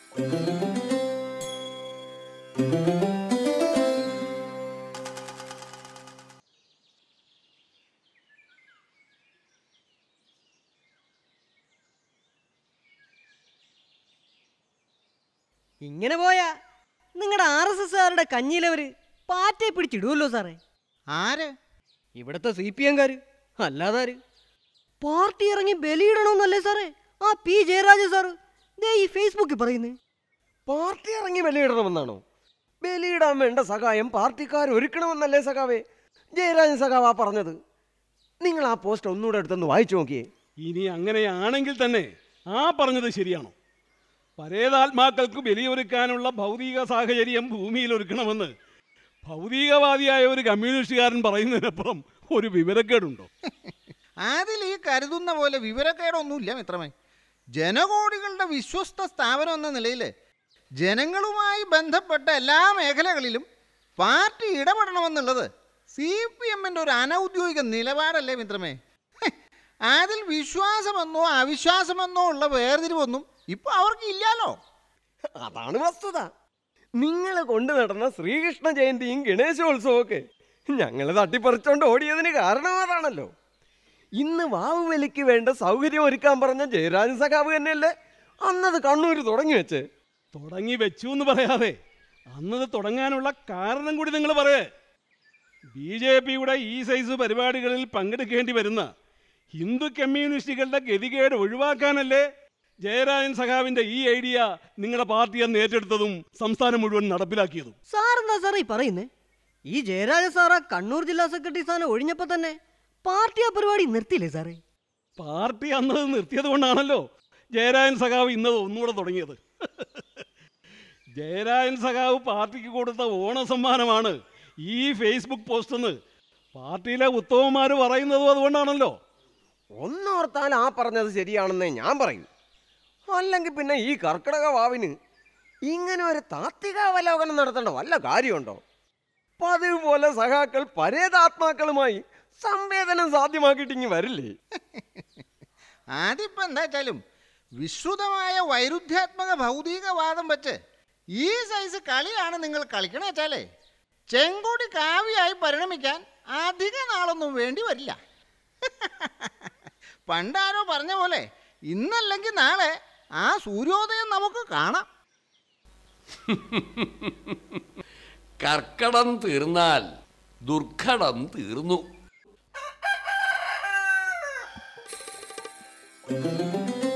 ഇങ്ങനെ പോയാ നിങ്ങളുടെ ആർ എസ് എസ്സുകാരുടെ കഞ്ഞിയിലവര് പാറ്റയെ പിടിച്ചിടുമല്ലോ സാറേ ആര് ഇവിടുത്തെ സി പി എംകാര് അല്ലാതാര് പാർട്ടി ഇറങ്ങി ബലിയിടണമെന്നല്ലേ സാറേ ആ പി ജയരാജ സാറ് ദേ ഈ ഫേസ്ബുക്കിൽ പറയുന്നത് പാർട്ടി ഇറങ്ങി ബലിയിടണമെന്നാണോ ബലിയിടാൻ വേണ്ട സഹായം പാർട്ടിക്കാർ ഒരുക്കണമെന്നല്ലേ സഖാവേ ജയരാജൻ സഖാവാ പറഞ്ഞത് നിങ്ങൾ ആ പോസ്റ്റ് ഒന്നുകൂടെ എടുത്തൊന്ന് വായിച്ചു നോക്കിയേ ഇനി അങ്ങനെയാണെങ്കിൽ തന്നെ ആ പറഞ്ഞത് ശരിയാണോ പരേതാത്മാക്കൾക്ക് ബലിയൊരുക്കാനുള്ള ഭൗതിക സാഹചര്യം ഭൂമിയിൽ ഒരുക്കണമെന്ന് ഭൗതികവാദിയായ ഒരു കമ്മ്യൂണിസ്റ്റുകാരൻ പറയുന്നതിനപ്പുറം ഒരു വിവരക്കേടുണ്ടോ അതിൽ ഈ കരുതുന്ന പോലെ വിവരക്കേടൊന്നുമില്ല മിത്രമേ ജനകോടികളുടെ വിശ്വസ്ത സ്ഥാപനം എന്ന നിലയിൽ ജനങ്ങളുമായി ബന്ധപ്പെട്ട എല്ലാ മേഖലകളിലും പാർട്ടി ഇടപെടണമെന്നുള്ളത് സി പി എമ്മിൻ്റെ ഒരു അനൗദ്യോഗിക നിലപാടല്ലേ മിത്രമേ ഹെ, അതിൽ വിശ്വാസമെന്നോ അവിശ്വാസമെന്നോ ഉള്ള വേർതിരിവൊന്നും ഇപ്പോൾ അവർക്ക് ഇല്ലാലോ അതാണ് വസ്തുത നിങ്ങൾ കൊണ്ടു നടന്ന ശ്രീകൃഷ്ണ ജയന്തിയും ഗണേശോത്സവവും ഒക്കെ ഞങ്ങൾ തട്ടിപ്പറിച്ചോണ്ട് ഓടിയതിന് കാരണം അതാണല്ലോ ഇന്ന് വാവുവലിക്ക് വേണ്ട സൗകര്യം ഒരുക്കാൻ പറഞ്ഞ ജയരാജൻ സഖാവ് തന്നെയല്ലേ അന്നത് കണ്ണൂര് തുടങ്ങി വെച്ച് തുടങ്ങി വെച്ചു എന്ന് പറയാതെ അന്നത് തുടങ്ങാനുള്ള കാരണം കൂടി നിങ്ങൾ പറയേ ബി ജെ പിയുടെ ഈ സൈസ് പരിപാടികളിൽ പങ്കെടുക്കേണ്ടി വരുന്ന ഹിന്ദു കമ്മ്യൂണിസ്റ്റുകളുടെ ഗതികേട് ഒഴിവാക്കാനല്ലേ ജയരാജൻ സഖാവിൻ്റെ ഈ ഐഡിയ നിങ്ങളുടെ പാർട്ടി അന്ന് ഏറ്റെടുത്തതും സംസ്ഥാനം മുഴുവൻ നടപ്പിലാക്കിയതും സാറെന്താ സാറേ ഈ പറയുന്നേ ഈ ജയരാജ സാറ് കണ്ണൂർ ജില്ലാ സെക്രട്ടറി സ്ഥാനം ഒഴിഞ്ഞപ്പോൾ തന്നെ പാർട്ടി ആ പരിപാടി നിർത്തിയില്ലേ സാറേ പാർട്ടി അന്നത് നിർത്തിയത് കൊണ്ടാണല്ലോ ജയരാജൻ സഖാവ് ഇന്നത് ഒന്നുകൂടെ തുടങ്ങിയത് ജയരാജൻ സഖാവ് പാർട്ടിക്ക് കൊടുത്ത ഓണസമ്മാനമാണ് ഈ ഫേസ്ബുക്ക് പോസ്റ്റ് എന്ന് പാർട്ടിയിലെ ഉത്തമന്മാർ പറയുന്നതും അതുകൊണ്ടാണല്ലോ ഒന്നോർത്താൽ ആ പറഞ്ഞത് ശരിയാണെന്നേ ഞാൻ പറയൂ അല്ലെങ്കിൽ പിന്നെ ഈ കർക്കിടക വാവിന് ഇങ്ങനെ ഒരു താത്വികാവലോകനം നടത്തേണ്ട വല്ല കാര്യമുണ്ടോ പതിവ് പോലെ സഖാക്കൾ പരേതാത്മാക്കളുമായി സംവേദനം സാധ്യമാക്കിയിട്ടിങ്ങി വരില്ലേ അതിപ്പോൾ എന്താ വെച്ചാലും വിശ്രുതമായ വൈരുദ്ധ്യാത്മക ഭൗതികവാദം വെച്ച് ഈ സൈസ് കളിയാണ് നിങ്ങൾ കളിക്കണ വെച്ചാലേ ചെങ്കൊടി കാവ്യായി പരിണമിക്കാൻ അധിക നാളൊന്നും വേണ്ടി വരില്ല പണ്ടാരോ പറഞ്ഞ പോലെ ഇന്നല്ലെങ്കിൽ നാളെ ആ സൂര്യോദയം നമുക്ക് കാണാം കർക്കടം തീർന്നാൽ ദുർഘടം തീർന്നു